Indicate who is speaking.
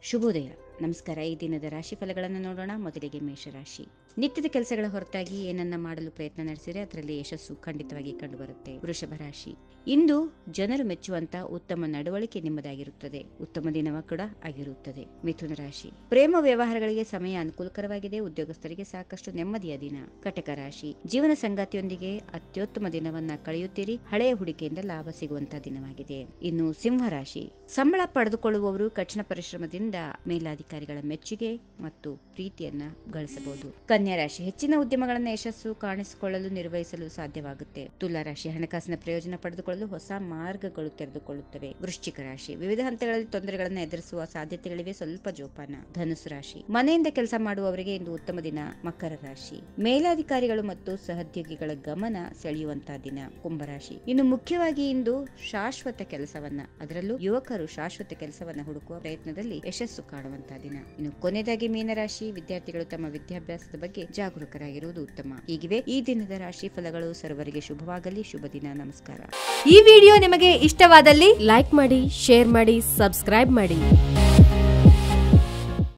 Speaker 1: ಶುಭೋದಯ ನಮಸ್ಕಾರ ಈ ದಿನದ ರಾಶಿ ಫಲಗಳನ್ನು ನೋಡೋಣ ಮೊದಲಿಗೆ ಮೇಷರಾಶಿ ನಿತ್ಯದ ಕೆಲಸಗಳ ಹೊರತಾಗಿ ಏನನ್ನ ಮಾಡಲು ಪ್ರಯತ್ನ ನಡೆಸಿದರೆ ಅದರಲ್ಲಿ ಯಶಸ್ಸು ಖಂಡಿತವಾಗಿ ಕಂಡುಬರುತ್ತೆ ವೃಷಭ ರಾಶಿ ಇಂದು ಜನರು ಮೆಚ್ಚುವಂತ ಉತ್ತಮ ನಡವಳಿಕೆ ನಿಮ್ಮದಾಗಿರುತ್ತದೆ ಉತ್ತಮ ದಿನವ ಕೂಡ ಆಗಿರುತ್ತದೆ ಮಿಥುನ ರಾಶಿ ಪ್ರೇಮ ವ್ಯವಹಾರಗಳಿಗೆ ಸಮಯ ಅನುಕೂಲಕರವಾಗಿದೆ ಉದ್ಯೋಗಸ್ಥರಿಗೆ ಸಾಕಷ್ಟು ನೆಮ್ಮದಿಯ ದಿನ ಕಟಕ ರಾಶಿ ಜೀವನ ಸಂಗಾತಿಯೊಂದಿಗೆ ಅತ್ಯುತ್ತಮ ದಿನವನ್ನ ಕಳೆಯುತ್ತೀರಿ ಹಳೆಯ ಹೂಡಿಕೆಯಿಂದ ಲಾಭ ಸಿಗುವಂತಹ ದಿನವಾಗಿದೆ ಇನ್ನು ಸಿಂಹ ರಾಶಿ ಸಂಬಳ ಪಡೆದುಕೊಳ್ಳುವವರು ಕಠಿಣ ಪರಿಶ್ರಮದಿಂದ ಮೇಲಾಧಿಕಾರಿಗಳ ಮೆಚ್ಚುಗೆ ಮತ್ತು ಪ್ರೀತಿಯನ್ನ ಗಳಿಸಬಹುದು ಕನ್ಯಾ ರಾಶಿ ಹೆಚ್ಚಿನ ಉದ್ಯಮಗಳನ್ನ ಯಶಸ್ಸು ಕಾಣಿಸಿಕೊಳ್ಳಲು ನಿರ್ವಹಿಸಲು ಸಾಧ್ಯವಾಗುತ್ತೆ ತುಲಾ ರಾಶಿ ಹಣಕಾಸಿನ ಪ್ರಯೋಜನ ಪಡೆದುಕೊಳ್ಳಲು ಹೊಸ ಮಾರ್ಗಗಳು ತೆರೆದುಕೊಳ್ಳುತ್ತವೆ ವೃಶ್ಚಿಕ ರಾಶಿ ವಿವಿಧ ಹಂತಗಳಲ್ಲಿ ತೊಂದರೆಗಳನ್ನು ಎದುರಿಸುವ ಸಾಧ್ಯತೆಗಳಿವೆ ಸ್ವಲ್ಪ ಜೋಪಾನ ಧನುಸು ರಾಶಿ ಮನೆಯಿಂದ ಕೆಲಸ ಮಾಡುವವರಿಗೆ ಇಂದು ಉತ್ತಮ ದಿನ ಮಕರ ರಾಶಿ ಮೇಲಾಧಿಕಾರಿಗಳು ಮತ್ತು ಸಹೋದ್ಯೋಗಿಗಳ ಗಮನ ಸೆಳೆಯುವಂತಹ ದಿನ ಕುಂಭರಾಶಿ ಇನ್ನು ಮುಖ್ಯವಾಗಿ ಇಂದು ಶಾಶ್ವತ ಕೆಲಸವನ್ನ ಅದರಲ್ಲೂ ಯುವಕರು ಶಾಶ್ವತ ಕೆಲಸವನ್ನ ಹುಡುಕುವ ಪ್ರಯತ್ನದಲ್ಲಿ ಯಶಸ್ಸು ಕಾಣುವಂತಹ ದಿನ ಇನ್ನು ಕೊನೆಯದಾಗಿ ಮೀನರಾಶಿ ವಿದ್ಯಾರ್ಥಿಗಳು ತಮ್ಮ ವಿದ್ಯಾಭ್ಯಾಸದ ಬಗ್ಗೆ ಜಾಗರೂಕರಾಗಿರುವುದು ಉತ್ತಮ ಹೀಗಿವೆ ಈ ದಿನದ ರಾಶಿ ಫಲಗಳು ಸರ್ವರಿಗೆ ಶುಭವಾಗಲಿ ಶುಭ ದಿನ ನಮಸ್ಕಾರ
Speaker 2: ಈ ವಿಡಿಯೋ ನಿಮಗೆ ಇಷ್ಟವಾದಲ್ಲಿ ಲೈಕ್ ಮಾಡಿ ಶೇರ್ ಮಾಡಿ ಸಬ್ಸ್ಕ್ರೈಬ್ ಮಾಡಿ